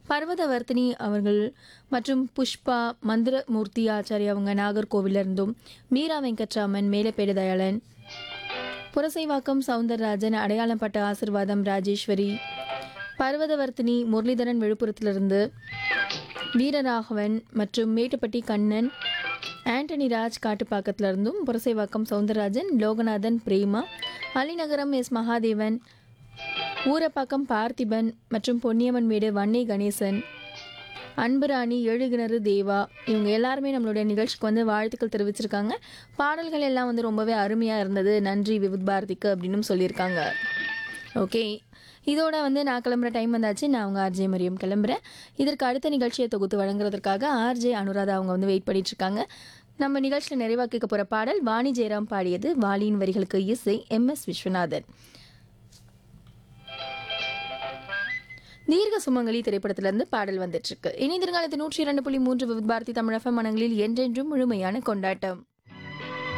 பர்வதவர்த்தினி அவர்கள் மற்றும் புஷ்பா மந்திரமூர்த்தி ஆச்சாரி அவங்க நாகர்கோவில்ல இருந்தும் மீரா வெங்கட்ராமன் மேலப்பேடு தயாளன் புரசைவாக்கம் சவுந்தரராஜன் அடையாளம்பட்ட ஆசிர்வாதம் ராஜேஸ்வரி பர்வதவர்த்தினி முரளிதரன் விழுப்புரத்திலிருந்து வீரராகவன் மற்றும் மேட்டுப்பட்டி கண்ணன் ஆண்டனி ராஜ் காட்டுப்பாக்கத்துல இருந்தும் புரசைவாக்கம் சவுந்தரராஜன் லோகநாதன் பிரேமா அலிநகரம் எஸ் மகாதேவன் ஊரப்பாக்கம் பார்த்திபன் மற்றும் பொன்னியம்மன் வீடு வன்னி கணேசன் அன்புராணி எழுகிணறு தேவா இவங்க எல்லாருமே நம்மளுடைய நிகழ்ச்சிக்கு வந்து வாழ்த்துக்கள் தெரிவிச்சிருக்காங்க பாடல்கள் எல்லாம் வந்து ரொம்பவே அருமையாக இருந்தது நன்றி விவித் பாரதிக்கு அப்படின்னு சொல்லியிருக்காங்க ஓகே இதோட வந்து நான் கிளம்புற டைம் வந்தாச்சு நான் அவங்க ஆர்ஜே மரியம் கிளம்புறேன் இதற்கு அடுத்த நிகழ்ச்சியை தொகுத்து வழங்குறதுக்காக ஆர்ஜே அனுராதா அவங்க வந்து வெயிட் பண்ணிட்டு இருக்காங்க நம்ம நிகழ்ச்சியில் நிறைவாக்கிக்க போகிற பாடல் வாணி ஜெயராம் பாடியது வாலியின் வரிகளுக்கு இசை எம் எஸ் விஸ்வநாதன் தீர்க்க சுமங்கலி திரைப்படத்திலிருந்து பாடல் வந்துட்டு இருக்கு இனி எதிர்காலத்து நூற்றி இரண்டு புள்ளி மூன்று விவித் பாரதி தமிழக மனங்களில் என்றென்றும் முழுமையான கொண்டாட்டம்